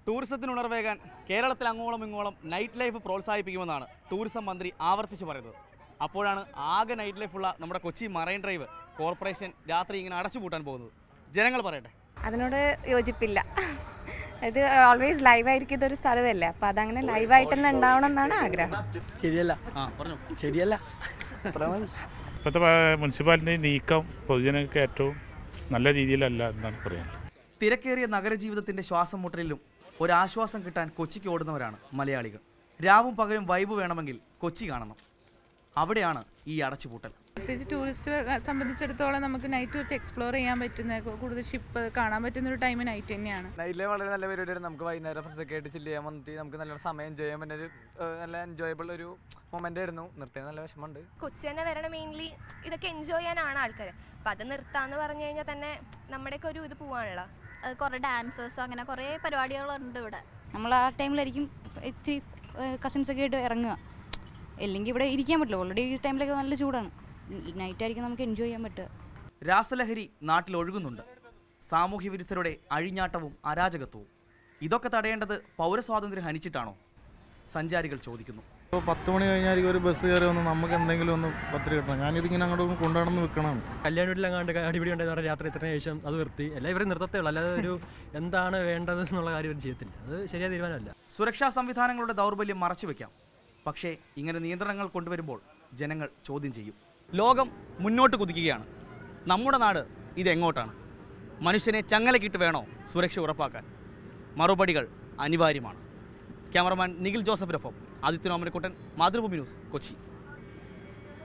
ടൂറിസത്തിന് ഉണർവേകാൻ കേരളത്തിൽ അങ്ങോളം ഇങ്ങോളം നൈറ്റ് ലൈഫ് പ്രോത്സാഹിപ്പിക്കുമെന്നാണ് ടൂറിസം മന്ത്രി ആവർത്തിച്ച് പറയുന്നത് അപ്പോഴാണ് ആകെ നൈറ്റ് ലൈഫുള്ള നമ്മുടെ കൊച്ചി മറൈൻ ഡ്രൈവ് കോർപ്പറേഷൻ രാത്രി ഇങ്ങനെ അടച്ചുപൂട്ടാൻ പോകുന്നത് ജനങ്ങൾ പറയട്ടെ അതിനോട് യോജിപ്പില്ല ഇത് ഓൾവേസ് ലൈവായിരിക്കുന്ന ഒരു സ്ഥലമല്ലേ അപ്പോൾ അതങ്ങനെ ലൈവായിട്ട് തന്നെ ഉണ്ടാവണം എന്നാണ് ആഗ്രഹം ശരിയല്ല ആ പറഞ്ഞു ശരിയല്ല അത്ര മതി ഇപ്പോഴത്തെ മുനിസിപ്പാലിറ്റി നീക്കം പൊതുജനങ്ങൾക്ക് ഏറ്റവും നല്ല രീതിയിലല്ല എന്നാണ് പറയാൻ തിരക്കേറിയ നഗരജീവിതത്തിന്റെ ശ്വാസം മുട്ടലിലും ഒരാശ്വാസം കിട്ടാൻ കൊച്ചിക്ക് ഓടുന്നവരാണ് മലയാളികൾ രാവും പകലും വൈബ് വേണമെങ്കിൽ കൊച്ചി കാണണം അവിടെയാണ് ഈ അടച്ചുപൂട്ടൽ പ്രത്യേകിച്ച് ടൂറിസ്റ്റ് സംബന്ധിച്ചിടത്തോളം നമുക്ക് നൈറ്റ് വെച്ച് എക്സ്പ്ലോർ ചെയ്യാൻ പറ്റുന്ന കൂടുതൽ ഷിപ്പ് കാണാൻ പറ്റുന്ന ഒരു ടൈം നൈറ്റ് തന്നെയാണ് നൈറ്റിലെ വളരെ നല്ല പരിപാടിയാണ് നമുക്ക് വൈകുന്നേരം ഫ്രണ്ട്സൊക്കെ ആയിട്ട് ചില്ല് ചെയ്യാൻ വന്നിട്ട് നമുക്ക് നല്ലൊരു സമയം എൻജോയ് ചെയ്യാൻ പറ്റുന്ന ഒരു ഏഹ്, നല്ല എൻജോയബിൾ ഒരു മൊമെന്റ് ആയിരുന്നു നിർത്തിയത് നല്ല വിഷമമുണ്ട് കൊച്ചി തന്നെ വരണം മെയിൻലി ഇതൊക്കെ എൻജോയ് ചെയ്യാനാണ് ആൾക്കാർ അപ്പം അത് നിർത്താന്ന് പറഞ്ഞു കഴിഞ്ഞാൽ തന്നെ നമ്മുടെയൊക്കെ ഒരു ഇത് പോവാണല്ലോ കുറേ ഡാൻസേഴ്സും അങ്ങനെ കുറേ പരിപാടികളുണ്ട് ഇവിടെ നമ്മൾ ആ ടൈമിലായിരിക്കും ഇത്തിരി കസിൻസ് ഒക്കെ ആയിട്ട് ഇറങ്ങുക അല്ലെങ്കിൽ ഇവിടെ ഇരിക്കാൻ പറ്റില്ല ഓൾറെഡി ഈ ടൈമിലൊക്കെ നല്ല ചൂടാണ് നൈറ്റ് ആയിരിക്കും നമുക്ക് എൻജോയ് ചെയ്യാൻ പറ്റുക രാസലഹരി നാട്ടിൽ ഒഴുകുന്നുണ്ട് സാമൂഹ്യ വിരുദ്ധരുടെ അഴിഞ്ഞാട്ടവും അരാജകത്വവും ഇതൊക്കെ തടയേണ്ടത് പൗരസ്വാതന്ത്ര്യം ഹനിച്ചിട്ടാണോ സഞ്ചാരികൾ ചോദിക്കുന്നു ഇപ്പോൾ പത്ത് മണി കഴിഞ്ഞായിരിക്കും ഒരു ബസ് കയറി വന്ന് നമുക്ക് എന്തെങ്കിലും ഒന്ന് പത്രി കിട്ടണം ഞാനിതിങ്ങനെ അങ്ങോട്ട് കൊണ്ടുനടന്ന് വിൽക്കണം കല്യാണ വീട്ടിലെങ്ങാണ്ട് അടിപിടി ഉണ്ടായെന്ന് പറഞ്ഞാൽ രാത്രി ഇത്രയും ശേഷം അത് നിർത്തി എല്ലാം ഇവർ നിർത്തത്തേ ഉള്ളൂ അല്ലാതെ ഒരു എന്താണ് വേണ്ടത് എന്നുള്ള കാര്യം ഇവർ ചെയ്യത്തില്ല അത് ശരിയായ തീരുമാനമല്ല സുരക്ഷാ സംവിധാനങ്ങളുടെ ദൗർബല്യം മറച്ചുവെക്കാം പക്ഷേ ഇങ്ങനെ നിയന്ത്രണങ്ങൾ കൊണ്ടുവരുമ്പോൾ ജനങ്ങൾ ചോദ്യം ചെയ്യും ലോകം മുന്നോട്ട് കുതിക്കുകയാണ് നമ്മുടെ നാട് ഇതെങ്ങോട്ടാണ് മനുഷ്യനെ ചങ്ങലക്കിട്ട് വേണോ സുരക്ഷ ഉറപ്പാക്കാൻ മറുപടികൾ അനിവാര്യമാണ് ക്യാമറമാൻ നിഖിൽ ജോസഫിനൊപ്പം ആദിത്യനോമനക്കുട്ടൻ മാതൃഭൂമി ന്യൂസ് കൊച്ചി